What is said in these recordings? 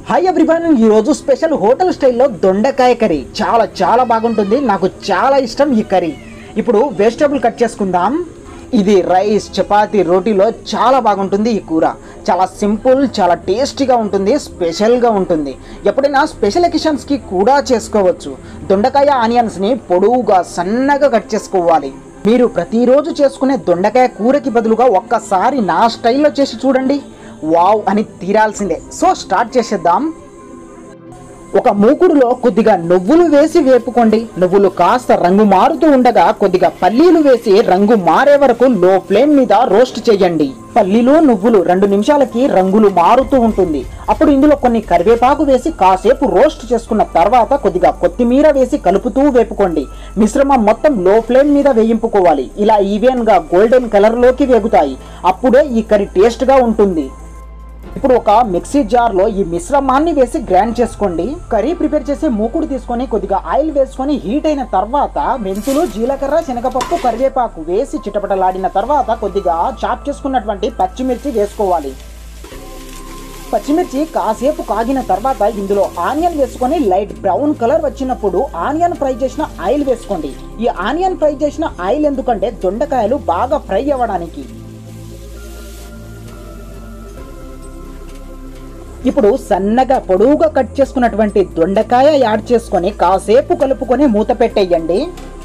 hi everyone ఈ రోజు special hotel స్టైల్లో దొండకాయ కర్రీ చాలా చాలా బాగుంటుంది నాకు చాలా ఇష్టం ఈ కర్రీ ఇప్పుడు వెజిటబుల్ కట్ చేసుకుందాం ఇది రైస్ చపాతి రోటీలో చాలా బాగుంటుంది ఈ కూర చాలా సింపుల్ చాలా టేస్టీగా ఉంటుంది స్పెషల్గా ఉంటుంది ఎప్పుడైనా స్పెషల్ ఎకిషన్స్కి కూడా చేసుకోవచ్చు దొండకాయ ఆనియన్స్ని పొడవుగా సన్నగా కట్ చేసుకోవాలి మీరు ప్రతిరోజు చేసుకునే దొండకాయ కూరకి బదులుగా ఒక్కసారి నా స్టైల్లో చేసి చూడండి వావ్ అని తీరాల్సిందే సో స్టార్ట్ చేసేద్దాం ఒక మూకుడులో కొద్దిగా నువ్వులు వేసి వేపుకోండి నువ్వులు కాస్త రంగు మారుతూ ఉండగా కొద్దిగా పల్లీలు వేసి రంగు మారే వరకు లో ఫ్లేమ్ మీద రోస్ట్ చేయండి పల్లీలు నువ్వులు రెండు నిమిషాలకి రంగులు మారుతూ ఉంటుంది అప్పుడు ఇందులో కొన్ని కరివేపాకు వేసి కాసేపు రోస్ట్ చేసుకున్న తర్వాత కొద్దిగా కొత్తిమీర వేసి కలుపుతూ వేపుకోండి మిశ్రమం మొత్తం లో ఫ్లేమ్ మీద వేయింపుకోవాలి ఇలా ఈవెన్ గా గోల్డెన్ కలర్ లోకి వేగుతాయి అప్పుడే ఈ కర్రీ టేస్ట్ గా ఉంటుంది ఇప్పుడు ఒక మిక్సీ జార్లో ఈ మిశ్రమాన్ని వేసి గ్రైండ్ చేసుకోండి కర్రీ ప్రిపేర్ చేసే మూకుడు తీసుకొని కొద్దిగా ఆయిల్ వేసుకొని హీట్ అయిన తర్వాత మెంతులు జీలకర్ర శనగపప్పు కరివేపాకు వేసి చిటపటలాడిన తర్వాత కొద్దిగా చాప్ చేసుకున్నటువంటి పచ్చిమిర్చి వేసుకోవాలి పచ్చిమిర్చి కాసేపు కాగిన తర్వాత ఇందులో ఆనియన్ వేసుకొని లైట్ బ్రౌన్ కలర్ వచ్చినప్పుడు ఆనియన్ ఫ్రై చేసిన ఆయిల్ వేసుకోండి ఈ ఆనియన్ ఫ్రై చేసిన ఆయిల్ ఎందుకంటే దొండకాయలు బాగా ఫ్రై అవ్వడానికి ఇప్పుడు సన్నగా పొడవుగా కట్ చేసుకున్నటువంటి దొండకాయ యాడ్ చేసుకొని కాసేపు కలుపుకొని మూత పెట్టేయండి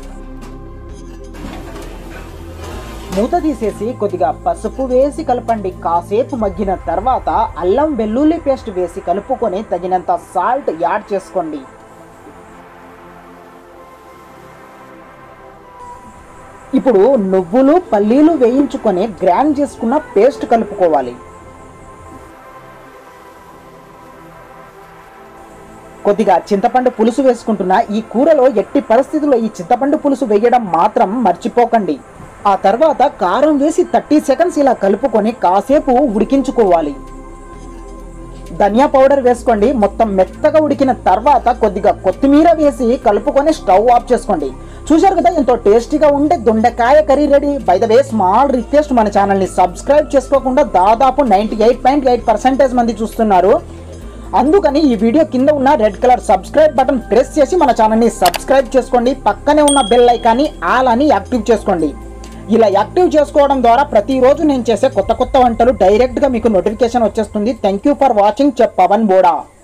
మూత తీసేసి కొద్దిగా పసుపు వేసి కలపండి కాసేపు మగ్గిన తర్వాత అల్లం వెల్లుల్లి పేస్ట్ వేసి కలుపుకొని తగినంత సాల్ట్ యాడ్ చేసుకోండి ఇప్పుడు నువ్వులు పల్లీలు వేయించుకొని గ్రైండ్ చేసుకున్న పేస్ట్ కలుపుకోవాలి కొద్దిగా చింతపండు పులుసు వేసుకుంటున్న ఈ కూరలో ఎట్టి పరిస్థితుల్లో ఈ చింతపండు పులుసు వేయడం మాత్రం మర్చిపోకండి ఆ తర్వాత కారం వేసి థర్టీ సెకండ్స్ ఇలా కలుపుకొని కాసేపు ఉడికించుకోవాలి ధనియా పౌడర్ వేసుకోండి మొత్తం మెత్తగా ఉడికిన తర్వాత కొద్దిగా కొత్తిమీర వేసి కలుపుకొని స్టవ్ ఆఫ్ చేసుకోండి చూశారు కదా ఎంతో టేస్టీగా ఉండే దొండకాయ curry ready by the way small request మన ఛానల్ని సబ్స్క్రైబ్ చేసుకోకుండా దాదాపు ninety eight point eight percentage మంది చూస్తున్నారు అందుకని ఈ వీడియో కింద ఉన్న red colour subscribe button press చేసి మన ఛానల్ని సబ్స్క్రైబ్ చేసుకోండి పక్కనే ఉన్న బెల్ ఐకాన్ని ఆల్ అని యాక్టివ్ చేసుకోండి ఇలా యాక్టివ్ చేసుకోవడం ద్వారా ప్రతిరోజు నేను చేసే కొత్త కొత్త వంటలు డైరెక్ట్గా మీకు నోటిఫికేషన్ వచ్చేస్తుంది థ్యాంక్ యూ ఫర్ వాచింగ్ చెప్ పవన్ బోడా